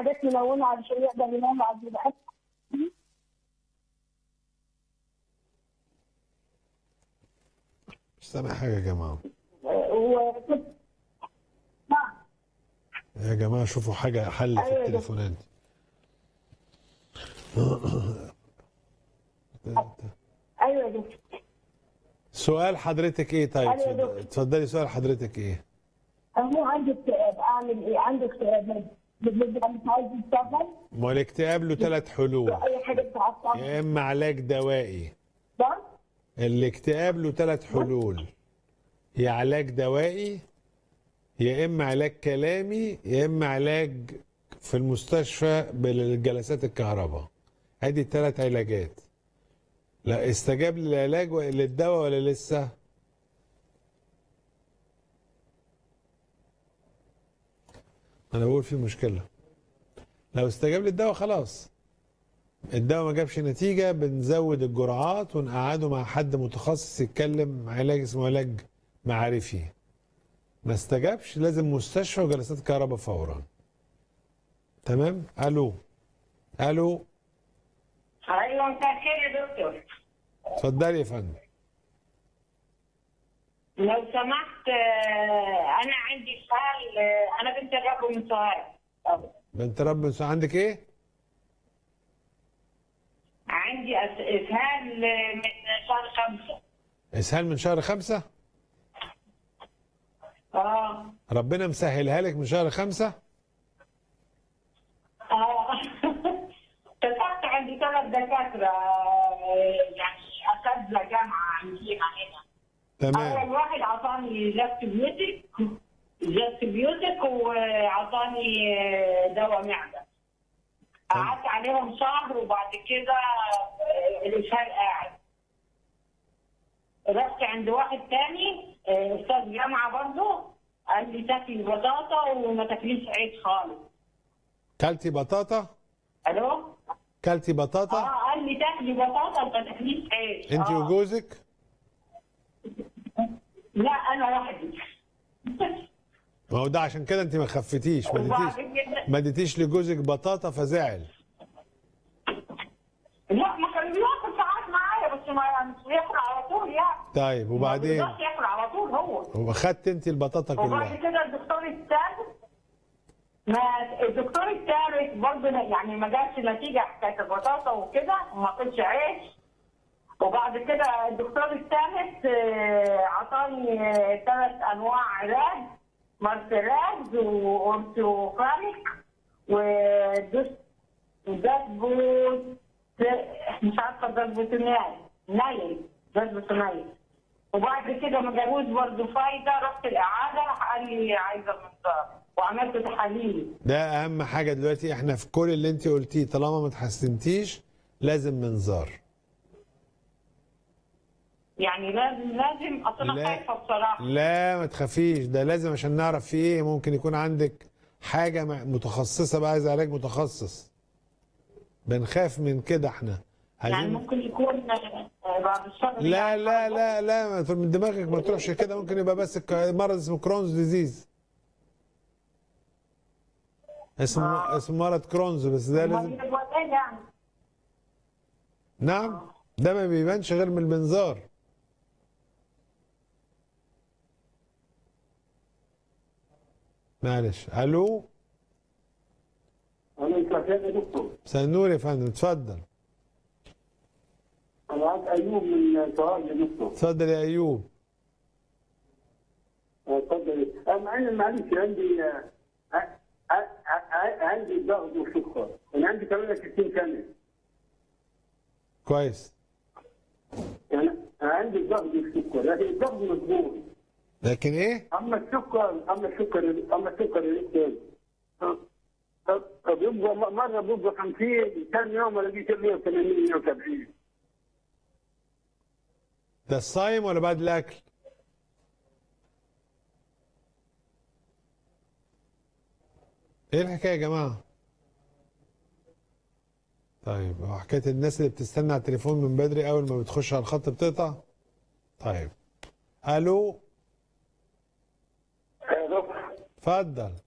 حاجات ملونه علشان يقدر ينام بعد الاكل مش سامع حاجه يا جماعه وكنت نعم يا جماعه شوفوا حاجه حل في أيوة يا التليفونات دي ايوه يا دكتور سؤال حضرتك ايه طيب أيوة يا دكتور. اتفضلي سؤال حضرتك ايه هو عندي اكتئاب اعمل ايه؟ عندي اكتئاب بالنسبه مش عايز يشتغل ما هو الاكتئاب له ثلاث حلول اي حاجه بتعصب يا اما علاج دوائي ده الاكتئاب له ثلاث حلول يا علاج دوائي يا اما علاج كلامي يا اما علاج في المستشفى بالجلسات الكهرباء ادي الثلاث علاجات لا استجاب للعلاج و- للدواء ولا لسه انا بقول في مشكله لو استجاب للدواء خلاص الدواء ما جابش نتيجة بنزود الجرعات ونقعده مع حد متخصص يتكلم علاج اسمه علاج معرفي ما استجابش لازم مستشفى وجلسات كهرباء فورا تمام الو الو ايوه مساء الخير يا دكتور اتفضلي يا فندم لو سمحت آه، انا عندي سؤال آه، انا بنت الرب من سؤال بنت رب مساء عندك ايه عندي أس- اسهال آه، من شهر خمسة اسهال من شهر خمسة اه ربنا مسهلها لك من شهر خمسة اه اتصلت عندي ثلاث دكاترة آه، يعني اساتذة جامعة عندنا هنا تمام اول واحد عطاني جاست بيوتك جاست بيوتك وعطاني آه، دواء معدة قعدت عليهم شهر وبعد كده آه، الاسهال قاعد رحت عند واحد تاني آه، استاذ جامعه برضه قال لي تاكلي بطاطا وما تاكليش عيش خالص كلتي بطاطا الو كلتي بطاطا اه قال لي تاكلي بطاطا وما تاكليش عيش انت آه. وجوزك لا انا وحدي ما هو ده عشان كده انت ما خفتيش ما وبعد اديتيش كده ما اديتيش لجوزك بطاطا فزعل لا ما كان بياكل ساعات معايا بس ما مش بياكل على طول يعني طيب وبعدين ما بيقدرش ياكل على طول هو وخدت انت البطاطا وبعد كلها كده الدكتور الثالث ما الدكتور الثالث برضه يعني ما جابش نتيجه حكايه البطاطا وكده وما كلش عيش وبعد كده الدكتور الثالث آه، عطاني ثلاث انواع علاج مارسيلاز واورتوفانيك ودوس وداسبوت مش عارفه داسبوتوناي نايل داسبوتوناي وبعد كده ما جابوش برضه فايده رحت الاعاده قال لي عايزه منظار وعملت تحاليل ده اهم حاجه دلوقتي احنا في كل اللي انت قلتيه طالما ما اتحسنتيش لازم منظار يعني لازم لازم اصل انا لا. خايفه بصراحه لا ما تخافيش ده لازم عشان نعرف في ايه ممكن يكون عندك حاجه مع- متخصصه بقى عايز علاج متخصص بنخاف من كده احنا يعني عايزين ممكن يكون آه، بعد الشر لا لا لا لا ما تروح من دماغك ما تروحش كده ممكن يبقى بس ك- مرض اسمه كرونز ديزيز اسمه اسمه مرض كرونز بس ده لازم امال يبقى ايه يعني نعم ده ما بيبانش غير من المنظار معلش الو انا مسافر يا دكتور مساء النور يا فندم اتفضل انا عاد ايوب من سؤال يا دكتور اتفضل يا ايوب اتفضل انا معي معلش عندي آه، آه، آه، آه، عندي ضغط وسكر انا عندي 68 سنه كويس انا عندي ضغط وسكر لكن الضغط مظبوط لكن ايه اما السكر اما السكر اما السكر يا دكتور آه، طب طب يبقى م- مره بيبقى 50 ثاني يوم الاقيه 180 170 ده الصايم ولا بعد الاكل ايه الحكايه يا جماعه طيب هو حكايه الناس اللي بتستنى على التليفون من بدري اول ما بتخش على الخط بتقطع طيب الو يا دكتور اتفضل